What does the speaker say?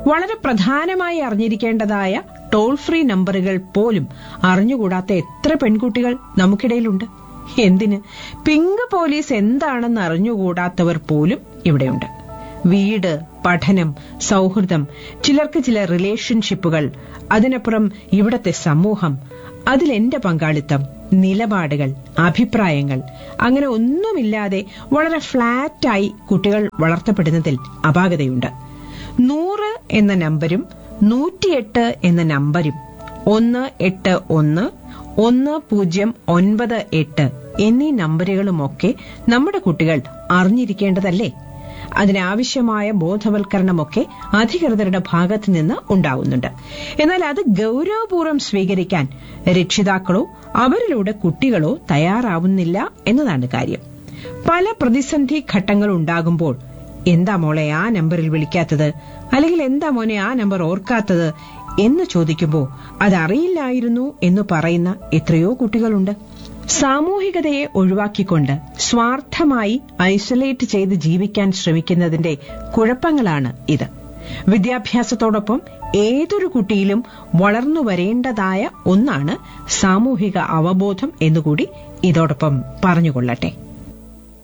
വളരെ പ്രധാനമായി അറിഞ്ഞിരിക്കേണ്ടതായ toll free നമ്പറുകൾ പോലും അറിഞ്ഞുകൂടാത്ത എത്ര പെൺകുട്ടികൾ നമുക്കിടയിലുണ്ട് എന്തിന് പിങ്ക് പോലീസ് എന്താണെന്ന് അറിഞ്ഞുകൂടാത്തവർ പോലും ഇവിടെയുണ്ട് വീട് പഠനം സൗഹൃദം ചിലർക്ക് ചില റിലേഷൻഷിപ്പുകൾ അതിനപ്പുറം ഇവിടത്തെ സമൂഹം അതിൽ എന്റെ പങ്കാളിത്തം നിലപാടുകൾ അഭിപ്രായങ്ങൾ അങ്ങനെ ഒന്നുമില്ലാതെ വളരെ ഫ്ളാറ്റായി കുട്ടികൾ വളർത്തപ്പെടുന്നതിൽ അപാകതയുണ്ട് നൂറ് എന്ന നമ്പരും നൂറ്റിയെട്ട് എന്ന നമ്പരും ഒന്ന് എട്ട് ഒന്ന് ഒന്ന് പൂജ്യം ഒൻപത് എട്ട് എന്നീ നമ്പറുകളുമൊക്കെ നമ്മുടെ കുട്ടികൾ അറിഞ്ഞിരിക്കേണ്ടതല്ലേ അതിനാവശ്യമായ ബോധവൽക്കരണമൊക്കെ അധികൃതരുടെ ഭാഗത്ത് നിന്ന് ഉണ്ടാവുന്നുണ്ട് എന്നാൽ അത് ഗൌരവപൂർവ്വം സ്വീകരിക്കാൻ രക്ഷിതാക്കളോ അവരിലൂടെ കുട്ടികളോ തയ്യാറാവുന്നില്ല എന്നതാണ് കാര്യം പല പ്രതിസന്ധി ഘട്ടങ്ങൾ ഉണ്ടാകുമ്പോൾ എന്താ മോളെ ആ നമ്പറിൽ വിളിക്കാത്തത് അല്ലെങ്കിൽ എന്താ മോനെ ആ നമ്പർ ഓർക്കാത്തത് എന്ന് ചോദിക്കുമ്പോൾ അതറിയില്ലായിരുന്നു എന്ന് പറയുന്ന എത്രയോ കുട്ടികളുണ്ട് സാമൂഹികതയെ ഒഴിവാക്കിക്കൊണ്ട് സ്വാർത്ഥമായി ഐസൊലേറ്റ് ചെയ്ത് ജീവിക്കാൻ ശ്രമിക്കുന്നതിന്റെ കുഴപ്പങ്ങളാണ് ഇത് വിദ്യാഭ്യാസത്തോടൊപ്പം ഏതൊരു കുട്ടിയിലും വളർന്നു വരേണ്ടതായ ഒന്നാണ് സാമൂഹിക അവബോധം എന്നുകൂടി ഇതോടൊപ്പം പറഞ്ഞുകൊള്ളട്ടെ